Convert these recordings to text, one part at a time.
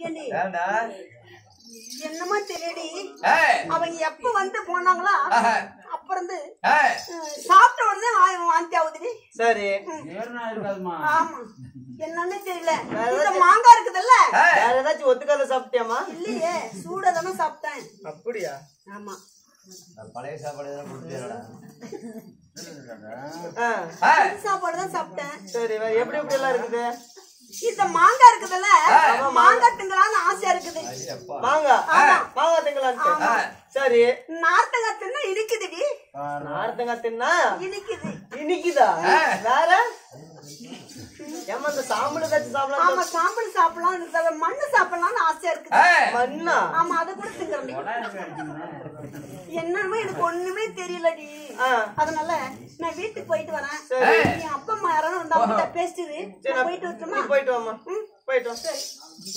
ஏண்டி ஏண்டா என்னமோ தெரியடி ஏய் அவங்க எப்ப வந்து போனாங்களா ஆஹா. அப்ப இருந்து ஏய் அஹ், சாப்பிட்ட உடனே வா- வாந்தி ஆகுதுடி சரி ஏறினா இருக்காதுமா ஆமா என்னன்னு தெரியல இந்த மாங்காய் இருக்குதுல்ல ஏய் வேற ஏதாச்சும் ஒத்துக்காத சாப்பிட்டியாமா இல்லையே சூடா தானே சாப்பிட்டேன் அப்படியா ஆமா நான் பழைய சாப்பாடு எல்லாம் கொடுத்துட்டேன்டா ஆ, ஏய் சாப்பாடு தான் சாப்பிட்டேன் சரி வேற எப்படி எப்படி எல்லாம் இருக்குது இந்த மாங்காய் இருக்குதுல்ல மாங்காய் திங்கலாம்னு ஆசையா இருக்குது ஐயப்பா மாங்காய் மாங்காய் திங்கலான்ட்டு சரி நார்த்தங்காய் தின்னா இனிக்குதுடி நார்த்தங்காய் தின்னா இனிக்குது இனிக்குதா வேற ஏமா இந்த சாம்பல் ஏதாச்சும் சாப்பிடலாம் ஆமா சாம்பல் சாப்பிடலாம் இந்த மண்ணு சாப்பிடலாம்னு ஆசையா இருக்குது ஏய் மண்ணா ஆமா அதை கூட திங்கறேன் என்னன்னு எனக்கு ஒண்ணுமே தெரியலடி ஆ. அதனால நான் வீட்டுக்கு போயிட்டு வரேன் சரி. என் அப்பா அம்மா யாரும் வந்து அவங்க பேசிட்டு நான் போயிட்டு வரட்டுமா நீ போயிட்டு வாமா போயிட்டு வா சரி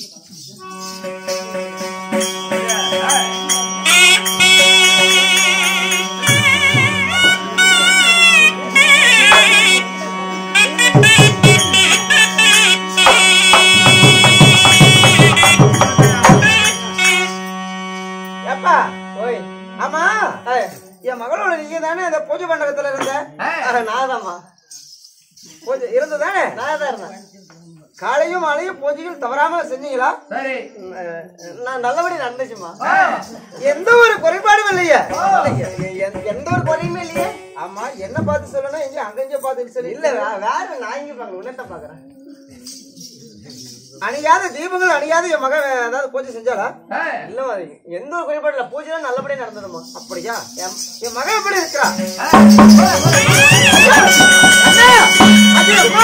ஏப்பா ஓய் ஆமா ஏய், என் மகளோட நீங்க தானே இந்த பூஜை மண்டபத்துல இருந்த நான் தான்மா பூஜை இருந்ததானே நான் தான் இருந்தேன் காலையும் மாலையும் பூஜைகள் தவறாம செஞ்சீங்களா சரி அஹ், நான் நல்லபடி நடந்துச்சுமா எந்த ஒரு குறைபாடும் இல்லையே எ- எந்த ஒரு குறையுமே இல்லையே ஆமா என்ன பார்த்து சொல்லணும் எங்க அங்க இங்க பார்த்து சொல்லி இல்ல வே- வேற நான் இங்க பாக்கல உன்னட்ட பாக்குறேன் அணியாத தீபங்கள் அணியாத என் மகன் ஏதாவது பூஜை செஞ்சாலா ஏய் இல்ல மாதிரி எந்த ஒரு குறைபாடு இல்ல பூஜை நல்லபடியா நடந்ததுமா அப்படியா என் என் மகன் எப்படி இருக்கிறா அண்ணா! அது அம்மா!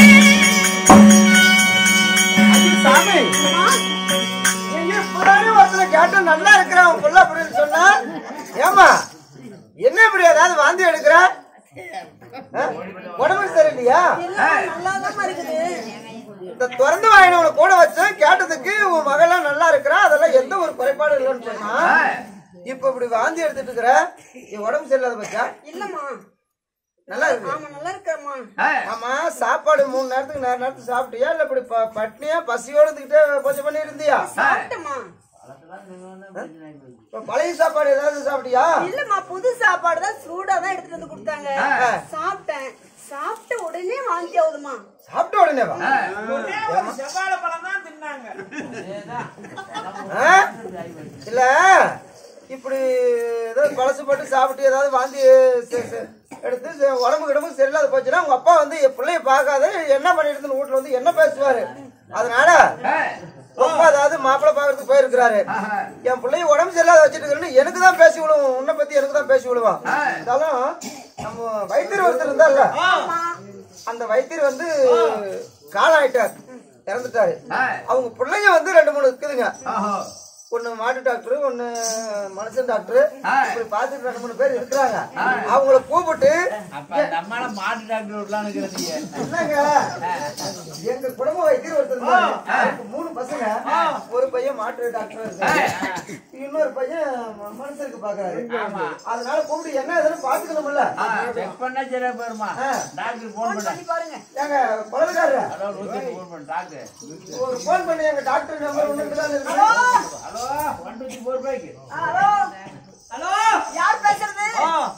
அது சாமி நீங்க இப்பதானே ஒருத்தரை கேட்டு நல்லா இருக்கிறான் உன் புள்ள அப்படின்னு சொன்னா ஏமா என்ன இப்படி ஏதாவது வாந்தி எடுக்கிற ஆ? உடம்பு சரியில்லையா எல்லாம் நல்லாதான் இருக்குது இந்த திறந்து வாயினவனை கூட வச்சு கேட்டதுக்கு உன் மகள்லாம் நல்லா இருக்கிறா அதெல்லாம் எந்த ஒரு குறைபாடும் இல்லைன்னு சொன்னா இப்ப இப்படி வாந்தி எடுத்துட்டு இருக்கிற நீ உடம்பு சரியில்லாத பச்சா இல்லம்மா நல்லா இருக்கு ஆமா நல்லா இருக்கிறம்மா ஏய் ஆமா சாப்பாடு மூணு நேரத்துக்கு நேர நேரத்துக்கு சாப்பிட்டியா இல்ல இப்படி ப- பட்னியா பசியோட இருந்துகிட்டே பூஜை பண்ணி இருந்தியா சாப்பிட்டம்மா இப்ப பழைய சாப்பாடு ஏதாவது சாப்பிட்டியா இல்லம்மா புது சாப்பாடு தான் சூடா தான் எடுத்துட்டு வந்து கொடுத்தாங்க சாப்பிட்டேன் சாப்பிட்ட உடனே வாந்தி ஆகுதுமா சாப்பிட்ட உடனே வா செவ்வாழை பழம் தான் தின்னாங்க ஆ? இல்ல இப்படி ஏதோ பழசு போட்டு சாப்பிட்டு ஏதாவது வாந்தி செ- செ- எடுத்து செ- உடம்பு கிடம்பு சரியில்லாத போச்சுன்னா உங்க அப்பா வந்து என் பிள்ளைய பார்க்காத என்ன பண்ணிட்டு இருந்து வீட்டுல வந்து என்ன பேசுவாரு அதனால அப்பா அதாவது மாப்பிள்ளை பார்க்கறதுக்கு போயிருக்கிறாரு என் பிள்ளைய உடம்பு சரியில்லாத வச்சுட்டு இருக்கிறேன்னு எனக்கு தான் பேசி விடுவோம் உன்னை பத்தி எனக்கு தான் பேசி விடுவான் இருந்தாலும் நம்ம வைத்தியர் ஒருத்தர் இருந்தார்ல அந்த வைத்தியர் வந்து காலாயிட்டார் இறந்துட்டாரு அவங்க பிள்ளைங்க வந்து ரெண்டு மூணு இருக்குதுங்க ஆஹோ ஒண்ணு மாட்டு டாக்டர் ஒண்ணு மனுஷன் டாக்டர் இப்படி பார்த்துட்டு ரெண்டு மூணு பேர் இருக்கிறாங்க அவங்கள கூப்பிட்டு அப்ப அந்த அம்மால மாட்டு டாக்டர் விடலான்னு இருக்கிறீங்க என்னங்க எங்க குடும்ப வைத்தியர் ஒருத்தர் இருந்தாரு. அவருக்கு மூணு பசங்க ஒரு பையன் மாட்டு டாக்டர் இருக்காரு இன்னொரு பையன் ம- மனுஷனுக்கு பாக்குறாரு அதனால கூப்பிட்டு என்ன ஏதுன்னு பாத்துக்கணும்ல செக் பண்ணா சரியா போயிருமா டாக்டர் போன் பண்ண பண்ணி பாருங்க எங்க குழந்தைக்காரரு ஹலோ நூத்தி போன் பண்ண டாக்டர் ஒரு போன் பண்ணி எங்க டாக்டர் நம்பர் ஒண்ணு தான் இருக்கு hello one two three four five hello hello யார் பேசுறது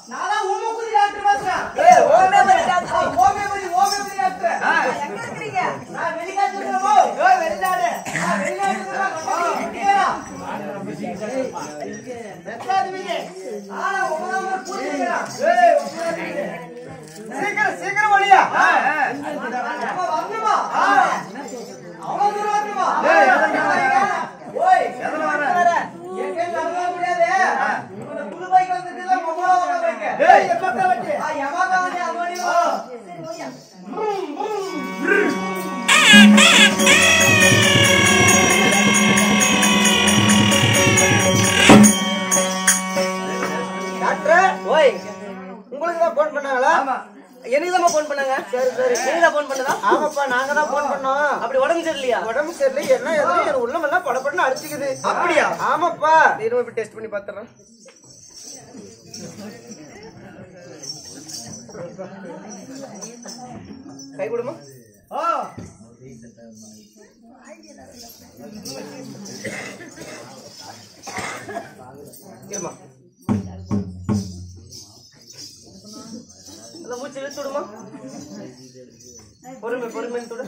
ஏய், homeopathy doctor, homeopathy, homeopathy doctor. எங்க இருக்கிறீங்க நான் வெளிநாட்டுல இருக்கிறேன், போ. ஏய், வெளிநாடு. நான் வெளிநாட்டுல இருக்கிறேன், நான் வெளிநாட்டுல மெட்ராஸ் வீடு. ஆனா, உங்க நம்பர் புரிஞ்சுக்கிறேன். ஏய், உங்க வீடு. சீக்கிரம் சீக்கிரம் வழியா அம்மா, வரணுமா? அவ்வளவு தூரம் வரணுமா? ஓய், வர. எங்க நடக்க முடியாது. இவனை புது bike வந்துட்டுல, மொபைல் உட்கார வைங்க. ஏய், எம்மாக்கா வண்டி. ஆ, எம்மாக்கா வண்டி, அது வண்டி வா. டாக்டர் ஓய் உங்களுக்கு தான் போன் பண்ணாங்களா எனக்கு தான் போன் பண்ணாங்க சரி சரி நீங்க தான் போன் பண்ணதா ஆமாப்பா நாங்க தான் போன் பண்ணோம் அப்படி உடம்பு சரியில்லையா உடம்பு சரியில்லை என்ன எதுவும் என் உள்ளமெல்லாம் படப்படன்னு அடிச்சுக்குது அப்படியா ஆமாப்பா நீ போய் டெஸ்ட் பண்ணி பாத்துறேன் கை கொடுமா இருமா அந்த மூச்சு இழுத்து விடுமா பொறுமை பொறுமை தொடு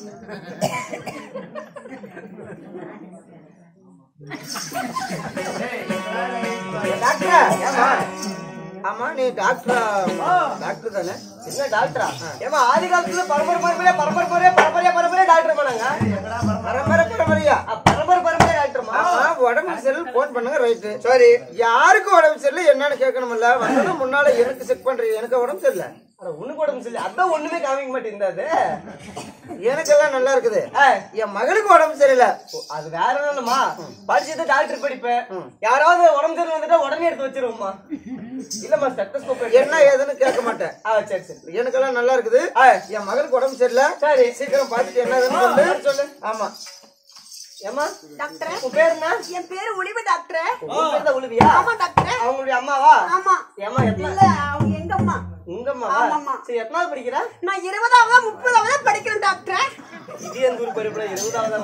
டாக்டரா ஏமா ஆமா நீ டாக்டரா டாக்டர் தானே என்ன டாக்டரா ஏமா ஆதி காலத்துல பரம்பரை பரம்பரையா பரம்பரை பரம்பரையா பரம்பரையா பரம்பரையா டாக்டர் பண்ணாங்க பரம்பரை பரம்பரையா அ, பரம்பரை பரம்பரையா டாக்டர்மா உடம்பு சரியில்லை போன் பண்ணுங்க ரைட்டு சரி யாருக்கு உடம்பு சரியில்லை என்னன்னு கேட்கணும்ல வந்ததும் முன்னால எனக்கு செக் பண்றீங்க எனக்கு உடம்பு சரியில்லை அட, உனக்கு உடம்பு சரியில்லை அதான் ஒண்ணுமே காமிக்க மாட்டேங்குது எனக்கெல்லாம் நல்லா இருக்குது என் மகளுக்கு உடம்பு சரியில்லை அது வேற என்னமா படிச்சது டாக்டர் படிப்பேன் யாராவது உடம்பு சரியில்லை வந்துட்டா உடனே எடுத்து வச்சிருவோம்மா இல்லம்மா ஸ்டெத்தஸ்கோப் என்ன ஏதுன்னு கேட்க மாட்டேன் ஆ சரி சரி எனக்கெல்லாம் நல்லா இருக்குது என் மகளுக்கு உடம்பு சரியில்லை சரி சீக்கிரம் பார்த்துட்டு என்ன ஏதுன்னு சொல்லு சொல்லு ஆமா ஏமா டாக்டர் உன் பேர் என்ன என் பேரு ஒளிவு டாக்டர் உன் பேர் தான் உழுவியா ஆமா டாக்டர் அவங்களுடைய அம்மாவா ஆமா ஏமா எத்தனை இல்ல அவங்க எங்க அம்மா உங்க அம்மாவா ஆமாம்மா. சரி எத்தனாவது படிக்கிறா நான் இருபதாவதா முப்பதாவதா படிக்கிறேன் டாக்டர் இது எந்த ஊர் படிப்புல இருபதாவது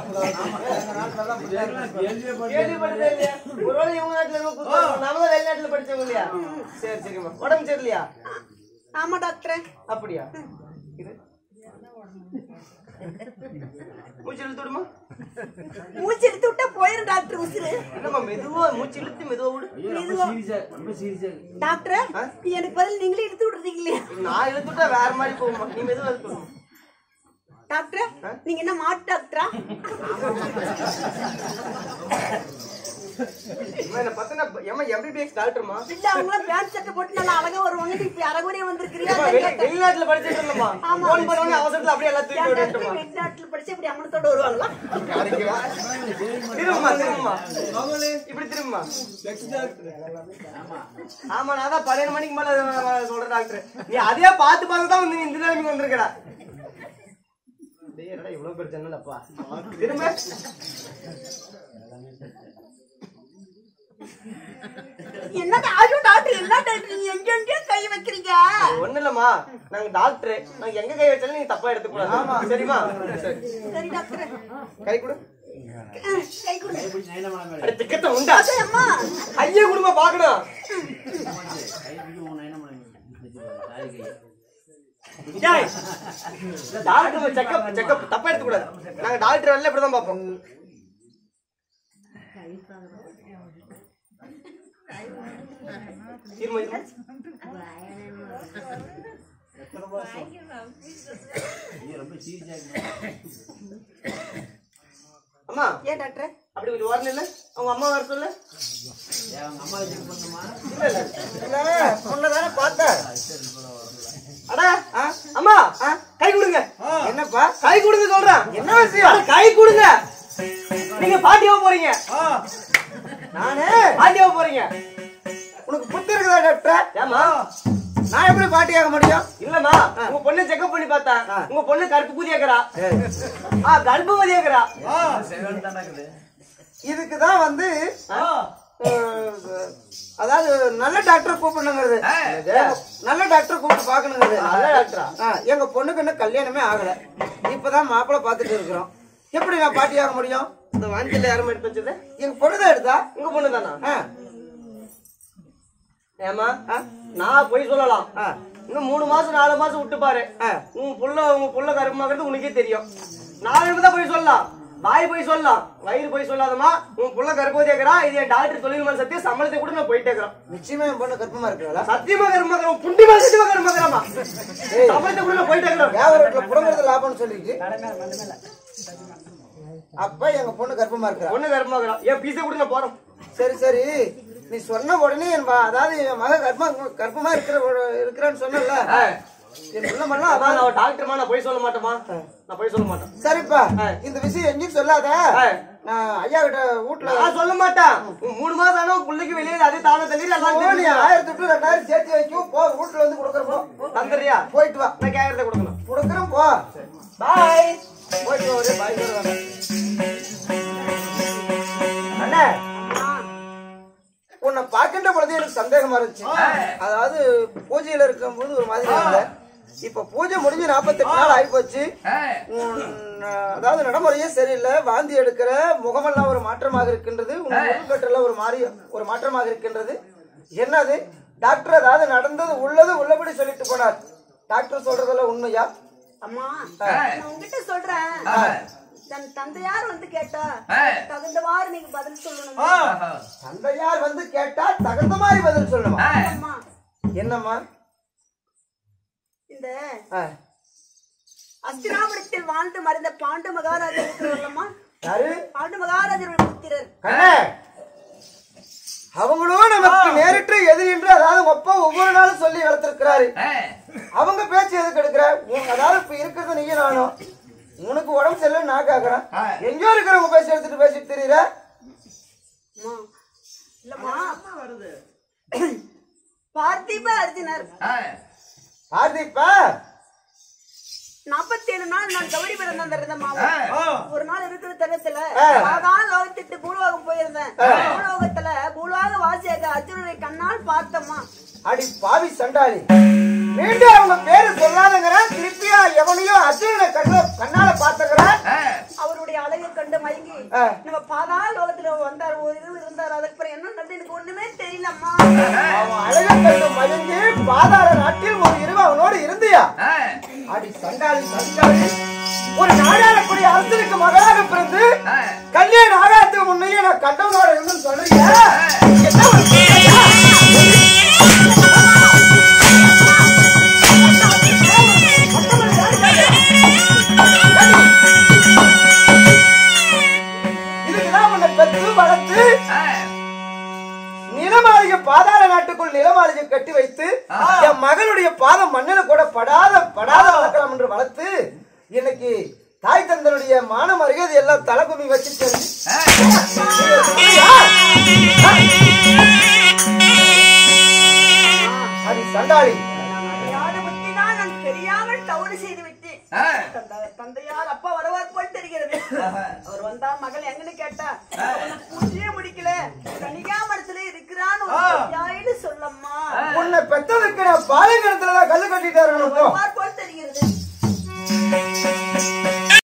கேள்விப்பட்டதே இல்லையா ஒருவேளை இவங்க நாட்டுல இருந்து கூப்பிட்டு நாம தான் வெளிநாட்டுல படிச்சவங்க இல்லையா சரி சரிம்மா உடம்பு சரியில்லையா ஆமா டாக்டர் அப்படியா இது மூச்சு இழுத்து விடுமா மூச்சு எடுத்து விட்டா போயிரும் டாக்டர் உசுரு இல்லம்மா மெதுவா மூச்சு இழுத்து மெதுவா விடு மெதுவா. டாக்டர் எனக்கு பதில் நீங்களே எடுத்து விடுறீங்க இல்லையா நான் இழுத்து விட்டா வேற மாதிரி போகுமா நீ மெதுவா இழுத்து விடுமா டாக்டர் நீங்க என்ன மாட்டு டாக்டரா அம்மா, என்னை பத்தின ஏமா எம்பிபிஎஸ் டாக்டர்மா இல்ல அவங்க பேண்ட் சட்டை போட்டு நல்லா அழகா வருவாங்க நீ இப்ப அறகுறையா வந்திருக்கிறியா ஏம்மா, வெளி- வெளிநாட்டுல படிச்சிட்டு இருந்தம்மா ஆமா. போன் பண்ண உடனே அவசரத்துல அப்படியே எல்லாம் தூக்கி விட்டுட்டுமா வெளிநாட்டுல படிச்சு இப்படி அம்மனத்தோட வருவாங்களா திரும்பமா திரும்பமா இப்படி திரும்பமா ஆமா நான் தான் பன்னெண்டு மணிக்கு மேல அஹ், சொல்றேன் டாக்டர் நீ அதே பார்த்து பார்த்து தான் வந்து இந்த நிலைமைக்கு வந்திருக்கடா டேய், என்னடா இவ்வளவு பெரிய ஜன்னலப்பா திரும்ப என்ன ஐயோ டாக்டர் என்ன டாக்டர் நீங்க எங்க எங்கேயோ கை வைக்கிறீங்க ஒண்ணு இல்லம்மா நாங்க டாக்டர் நாங்க எங்க கை வச்சாலும் நீங்க தப்பா எடுத்துக்கூடாது ஆமா சரிமா சரி சரி டாக்டர் கை கொடு கை கொடுங்க அட திக்கத்த உண்டா அம்மா கையை கொடுங்க பாக்கணும் டேய், டாக்டர் செக்கப் செக்கப் தப்பா எடுத்துக்கூடாது நாங்க டாக்டர் வரல இப்படிதான் பார்ப்போம் இருமா, இருமா. அம்மா ஏன் டாக்டர் அப்படி கொஞ்சம் வரணும் இல்ல அவங்க அம்மா வர சொல்லு இல்ல இல்ல இல்ல பொண்ணதானே பார்த்தேன் அடா அம்மா கை கொடுங்க என்னப்பா கை கொடுங்க சொல்றேன் என்ன விஷயம் அட, கை கொடுங்க நீங்க பாட்டியா போறீங்க நானே பாட்டியா போறீங்க உனக்கு புத்தி இருக்குதா டாக்டர் ஏமா நான் எப்படி பாட்டியாக முடியும் இல்லம்மா உங்க பொண்ணு செக்அப் பண்ணி பார்த்தேன் உங்க பொண்ணு கருப்பு குதியாக்குறா ஆ கர்ப்பவதி ஆக்குறா இதுக்கு தான் வந்து அஹ், அதாவது நல்ல டாக்டர் கூப்பிடணுங்கிறது நல்ல டாக்டர் கூப்பிட்டு பாக்கணுங்கிறது நல்ல டாக்டரா ஆ, எங்க பொண்ணுக்கு இன்னும் கல்யாணமே ஆகல இப்பதான் மாப்பிள்ளை பார்த்துட்டு இருக்கிறோம் எப்படி நான் பாட்டியாக முடியும் இந்த வாஞ்சில யாரும் எடுத்து வச்சது எங்க பொண்ணுதான் எடுத்தா உங்க பொண்ணு தானா ஆ, ஏமா நான் போய் சொல்லலாம் ஆ, இன்னும் மூணு மாசம் நாலு மாசம் விட்டு பாரு ஆ. உன் புள்ள உங்க புள்ள கருமாங்கிறது உனக்கே தெரியும் நான் தான் போய் சொல்லலாம் வாய் போய் சொல்லலாம் வயிறு போய் சொல்லாதமா உன் புள்ள கருப்பதி கேக்குறா இது என் டாக்டர் தொழில் மேல சத்தியம் சம்பளத்தை கூட நான் போயிட்டே இருக்கிறேன் நிச்சயமா என் பொண்ணு கர்ப்பமா இருக்கிறாளா சத்தியமா கருமாக்கிறோம் புண்டிமா சத்தியமா கருமாக்கிறமா சம்பளத்தை கூட நான் போயிட்டே இருக்கிறேன் வியாபாரத்துல புடங்கிறது லாபம்னு சொல்லிட்டு அப்ப எங்க பொண்ணு கர்ப்பமா இருக்கிறா பொண்ணு கருமாக்கிறோம் என் பீஸை கூட நான் போறேன் சரி சரி நீ சொன்ன உடனே என் ம- அதாவது என் மக கர்ப்பமா கர்ப்பமா இருக்கிற இருக்கிறான்னு சொன்னல என் புள்ள மண்ணா அதான் நான் டாக்டர்மா நான் போய் சொல்ல மாட்டேமா நான் போய் சொல்ல மாட்டேன் சரிப்பா இந்த விஷயம் எங்கேயும் சொல்லாத ஆ. நான் ஐயா கிட்ட வீட்டுல நான் சொல்ல மாட்டேன் உன் மூணு மாசம் ஆனா உன் பிள்ளைக்கு வெளியே அதே தானே தள்ளி எல்லாம் போ, நீ தெரியும். ஆயிரத்தி எட்டு ரெண்டாயிரம் சேர்த்து வைக்கும் போ வீட்டுல வந்து கொடுக்குறப்போ தந்துறியா போயிட்டு வா நான் கேக்குறத கொடுக்கணும் கொடுக்குறேன் போ பாய் போயிட்டு வா, ஒரே பாய் கூட வேண்டாம். அண்ணே உன்னை பார்க்கின்ற பொழுது எனக்கு சந்தேகமா இருந்துச்சு அதாவது பூஜையில இருக்கும்போது ஒரு மாதிரி இருந்த இப்ப பூஜை முடிஞ்சு நாற்பத்தெட்டு நாள் ஆயிப்போச்சு உன், அதாவது நடைமுறையே சரியில்லை வாந்தி எடுக்கிற முகமெல்லாம் ஒரு மாற்றமாக இருக்கின்றது உன் முகக்கட்டெல்லாம் ஒரு மாறி ஒரு மாற்றமாக இருக்கின்றது என்னது டாக்டர் அதாவது நடந்தது உள்ளது உள்ளபடி சொல்லிட்டு போனார் டாக்டர் சொல்றதெல்லாம் உண்மையா அம்மா நான் உங்ககிட்ட சொல்றேன் தன் தந்தையார் வந்து கேட்டா தகுந்தவாறு நீங்க பதில் சொல்லணும் தந்தையார் வந்து கேட்டா தகுந்த மாதிரி பதில் சொல்லணுமா அம்மா என்னம்மா இந்த ஆ, அஸ்தினாபுரத்தில் வாழ்ந்து மறைந்த பாண்டு மகாராஜர் இருக்கிறவர்களம்மா யாரு பாண்டு மகாராஜர் புத்திரர் கண்ணே அவங்களும் நமக்கு நேரிட்டு எதிரின்று அதாவது உங்க அப்பா ஒவ்வொரு நாளும் சொல்லி வளர்த்திருக்கிறாரு அவங்க பேச்சு எதுக்கு எடுக்கிற உன் அதாவது இப்ப இருக்கிறது நீங்க நானும் உனக்கு உடம்பு சரியில்லை நான் கேக்குறேன் எங்கேயோ இருக்கிறவங்க பேசி எடுத்துட்டு பேசிட்டு தெரியுற அம்மா இல்லம்மா பார்த்திப அர்ஜுனர் பார்த்திப்பா நாற்பத்தி ஏழு நாள் நான் கௌரி பிறந்த இருந்தேன் ஒரு நாள் இருக்கிற தருணத்துல ஆ. சாதான் லோகத்திட்டு பூலோகம் போயிருந்தேன் பூலோகத்துல பூலோக வாசியாக அர்ஜுனனை கண்ணால் பார்த்தம்மா அடி பாவி சண்டாளி மீண்டும் அவங்க பேரு சொல்லாதங்கிறேன் திருப்பியா எவனையோ அர்ஜுனனை கண்ண கண்ணால பாத்துக்கிறேன் அவருடைய அழகை கண்டு மயங்கி ஆ. நம்ம பாதா லோகத்துல வந்தார் ஒரு இது இருந்தார் அதுக்கு அப்புறம் என்ன நடந்தது எனக்கு ஒண்ணுமே தெரியலம்மா அவன் அழகை கண்டு மயங்கி பாதாள நாட்டில் ஒரு இரவு அவனோடு இருந்தியா அடி சண்டாளி சண்டாளி ஒரு நாடாளக்கூடிய அரசனுக்கு மகளாக பிறந்து கல்யாண ஆகாதத்துக்கு முன்னையே நான் கண்டவனோட இருந்து சொல்றீங்க என்ன ஒரு கேள்வியா? இதுக்குதான் உன்னை பெற்று வளர்த்து நிலமாளிகை பாதாள நாட்டுக்குள் நிலமாளிகை கட்டி வைத்து என் மகளுடைய பாதம் மண்ணில கூட படாத படாத வளர்க்கலாம் என்று வளர்த்து இன்னைக்கு தாய் தந்தனுடைய மான மரியாதை எல்லாம் தலைகுமி வச்சுட்டு அடி சண்டாளி அறியாத புத்திதான் நான் தெரியாமல் தவறு செய்து விட்டேன் தந்த- தந்தையார் அப்பா வருவார் போல் தெரிகிறது அவர் வந்தா மகள் எங்கன்னு கேட்டா அவனை பூஜையே முடிக்கல கனிகாமரத்துல இருக்கிறான்னு ஒரு பொய்யாயின்னு சொல்லம்மா உன்னை பெத்ததுக்கு நான் பாலைங்கரத்துலதான் கல்லு கட்டிட்டு இருக்கணும் வருவார்